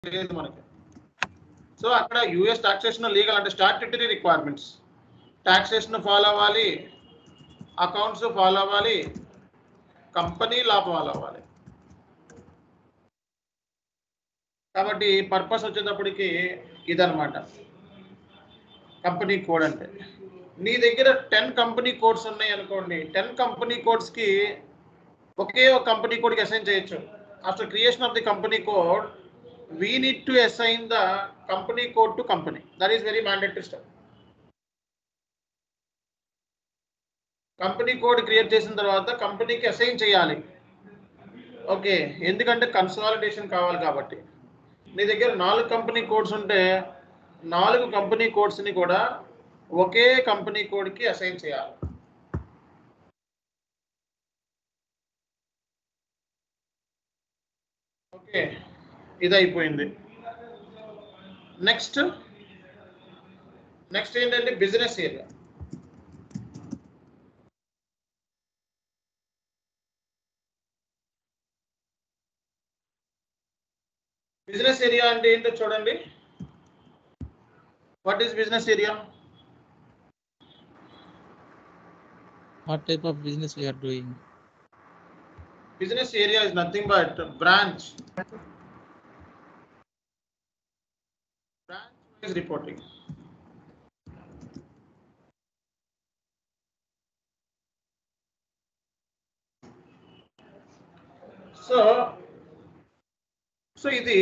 లేదు మనకి సో అక్కడ యుఎస్ టాక్సేషన్ లీగల్ అంటే స్టాట్యూటరీ రిక్వైర్మెంట్స్ టాక్సేషన్ ఫాలో అవ్వాలి అకౌంట్స్ ఫాలో అవ్వాలి కంపెనీ లా ఫాలో అవ్వాలి కాబట్టి పర్పస్ వచ్చేటప్పటికి ఇదనమాట కంపెనీ కోడ్ అంటే నీ దగ్గర టెన్ కంపెనీ కోడ్స్ ఉన్నాయి అనుకోండి టెన్ కంపెనీ కోడ్స్కి ఒకే ఒక కంపెనీ కోడ్కి అసైన్ చేయొచ్చు after creation of the company code we need to assign the company code to company that is very mandatory step company code create చేసిన తర్వాత కంపెనీకి అసైన్ చేయాలి ఓకే ఎందుకంటే కన్సాలిడేషన్ కావాలి కాబట్టి నీ దగ్గర నాలుగు కంపెనీ కోడ్స్ ఉంటే నాలుగు కంపెనీ కోడ్స్ని కూడా ఒకే కంపెనీ కోడ్కి అసైన్ చేయాలి ఓకే ఇది అయిపోయింది నెక్స్ట్ నెక్స్ట్ ఏంటంటే బిజినెస్ ఏరియా బిజినెస్ ఏరియా అంటే ఏంటో చూడండి what is business area What type of business we are doing? business area is nothing but branch branch wise reporting so so ఇది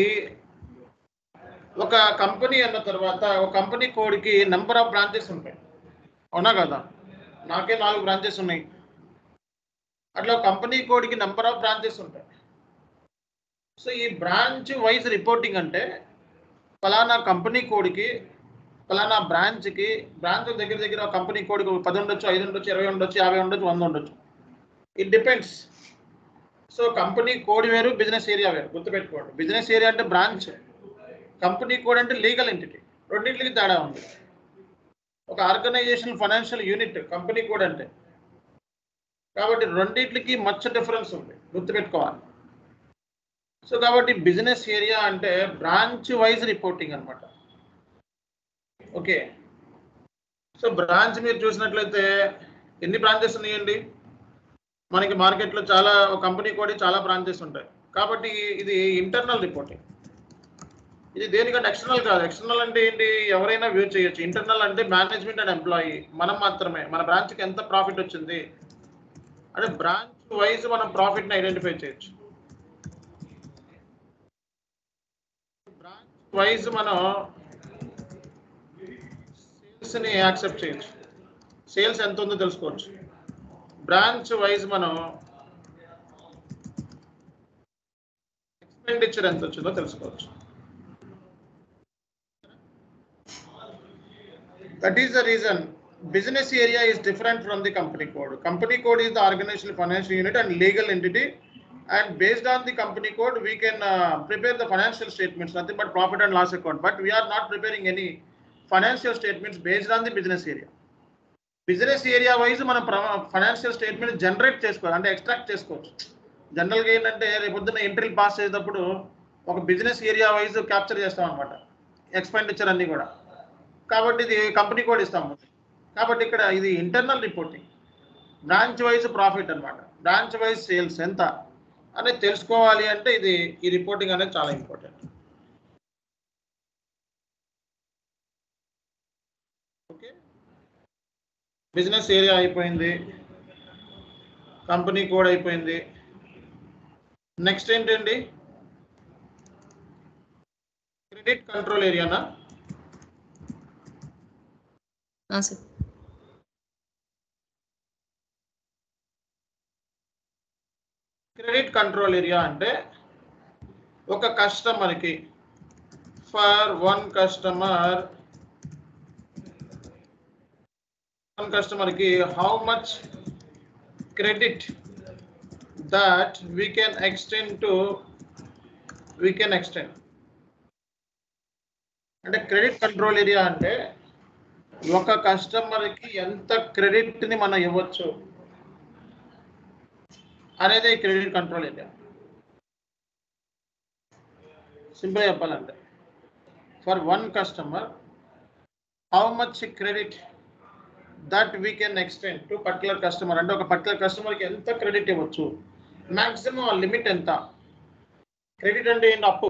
ఒక కంపెనీ అన్న తర్వాత ఒక కంపెనీ కోడ్కి నెంబర్ ఆఫ్ బ్రాంచెస్ ఉంటాయి అవునా కదా నాకే నాలుగు బ్రాంచెస్ ఉన్నాయి అట్లా కంపెనీ కోడ్కి నెంబర్ ఆఫ్ బ్రాంచెస్ ఉంటాయి సో ఈ బ్రాంచ్ వైజ్ రిపోర్టింగ్ అంటే ఫలానా కంపెనీ కోడ్కి ఫలానా బ్రాంచ్కి బ్రాంచ్ దగ్గర దగ్గర కంపెనీ కోడ్కి పది ఉండొచ్చు ఐదు ఉండొచ్చు ఇరవై ఉండొచ్చు యాభై ఉండొచ్చు వంద ఉండొచ్చు it depends so company code వేరు బిజినెస్ ఏరియా వేరు గుర్తుపెట్టుకోండి బిజినెస్ ఏరియా అంటే బ్రాంచ్ కంపెనీ కోడ్ అంటే లీగల్ ఎంటిటీ రెండింటికి తేడా ఉంది ఒక organisation financial unit company code అంటే కాబట్టి రెండింటికి మచ్చ డిఫరెన్స్ ఉంది గుర్తుపెట్టుకోవాలి సో కాబట్టి బిజినెస్ ఏరియా అంటే బ్రాంచ్ వైజ్ రిపోర్టింగ్ అన్నమాట ఓకే సో బ్రాంచ్ మీరు చూసినట్లయితే ఎన్ని బ్రాంచెస్ ఉన్నాయండి మనకి మార్కెట్లో చాలా ఒక కంపెనీ కూడా చాలా బ్రాంచెస్ ఉంటాయి కాబట్టి ఇది ఇంటర్నల్ రిపోర్టింగ్ ఇది దేనికంటే ఎక్స్టర్నల్ కాదు ఎక్స్టర్నల్ అంటే ఏంటి ఎవరైనా వ్యూ చేయొచ్చు ఇంటర్నల్ అంటే మేనేజ్మెంట్ అండ్ ఎంప్లాయీ మనం మాత్రమే మన బ్రాంచ్కి ఎంత ప్రాఫిట్ వచ్చింది అంటే బ్రాంచ్ వైజ్ మనం ప్రాఫిట్ని ఐడెంటిఫై చేయొచ్చు బ్రాంచ్ వైజ్ మనం సేల్స్ని యాక్సెప్ట్ చేయొచ్చు సేల్స్ ఎంత ఉందో తెలుసుకోవచ్చు బ్రాంచ్ వైజ్ మనం ఎక్స్పెండిచర్ ఎంత వచ్చిందో తెలుసుకోవచ్చు That is the reason business area is different from the company code. Company code is the organizational financial unit and legal entity. And based on the company code, we can uh, prepare the financial statements, nothing but profit and loss account. But we are not preparing any financial statements based on the business area. Business area wise మనం financial statement generate చేసుకోవాలి అంటే extract చేసుకోవచ్చు జనరల్గా ఏంటంటే రేపొద్దున ఎంట్రీలు pass చేసేటప్పుడు ఒక బిజినెస్ ఏరియా వైజ్ క్యాప్చర్ చేస్తాం అనమాట ఎక్స్పెండిచర్ అన్ని కూడా కాబట్టి ఇది కంపెనీ కోడ్ ఇస్తాము కాబట్టి ఇక్కడ ఇది internal reporting branch wise profit అన్నమాట బ్రాంచ్ వైజ్ సేల్స్ ఎంత అనేది తెలుసుకోవాలి అంటే ఇది ఈ రిపోర్టింగ్ అనేది చాలా ఇంపార్టెంట్ ఓకే బిజినెస్ ఏరియా అయిపోయింది కంపెనీ కోడ్ అయిపోయింది నెక్స్ట్ ఏంటండి క్రెడిట్ కంట్రోల్ ఏరియానా సార్ క్రెడిట్ కంట్రోల్ ఏరియా అంటే ఒక కస్టమర్కి ఫర్ వన్ కస్టమర్ వన్ కస్టమర్కి how much credit that we can extend to we can extend అంటే క్రెడిట్ కంట్రోల్ ఏరియా అంటే ఒక కస్టమర్కి ఎంత క్రెడిట్ని మనం ఇవ్వచ్చు అనేది క్రెడిట్ కంట్రోల్ ఏరియా సింపుల్ చెప్పాలంటే for one customer how much credit that we can extend to particular customer అంటే ఒక పర్టికులర్ కస్టమర్కి ఎంత క్రెడిట్ ఇవ్వచ్చు మ్యాక్సిమం ఆ లిమిట్ ఎంత క్రెడిట్ అంటే ఏంటి అప్పు